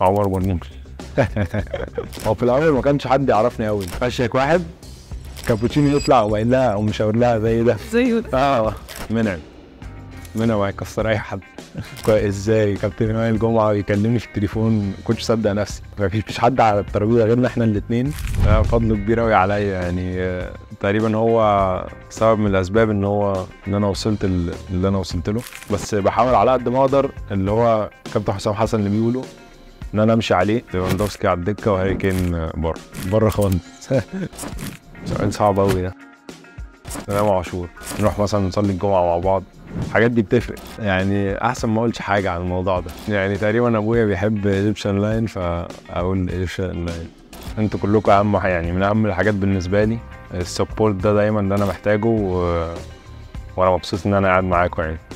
عمر مرموش هو في الاول ما كانش حد يعرفني قوي فشك واحد كابوتشينو يطلع وقايل لها او مشاور لها زي ده زيه ده اه منعم منعم هيكسر اي حد كويس ازاي كابتن وائل جمعه يكلمني في التليفون ما كنتش اصدق نفسي ما فيش حد على الترابيزه غيرنا احنا الاثنين آه، فضله كبير قوي عليا يعني آه، تقريبا هو سبب من الاسباب ان هو ان انا وصلت ال- اللي انا وصلت له بس بحاول على قد ما اقدر اللي هو كابتن حسام حسن اللي بيقوله ان انا امشي عليه ليفاندوفسكي على الدكه وهاري كين آه، بره بره خالص سؤال صعب قوي ده امام عاشور نروح مثلا نصلي الجمعه مع بعض الحاجات دي بتفرق يعني احسن ما اقولش حاجه عن الموضوع ده يعني تقريبا ابويا بيحب ايجيبشن لاين فاقول ايجيبشن لاين انتوا كلكم اهم ح- يعني من اهم الحاجات بالنسبه لي السبورت ده دايما اللي انا محتاجه و... وانا مبسوط ان انا قاعد معاكم يعني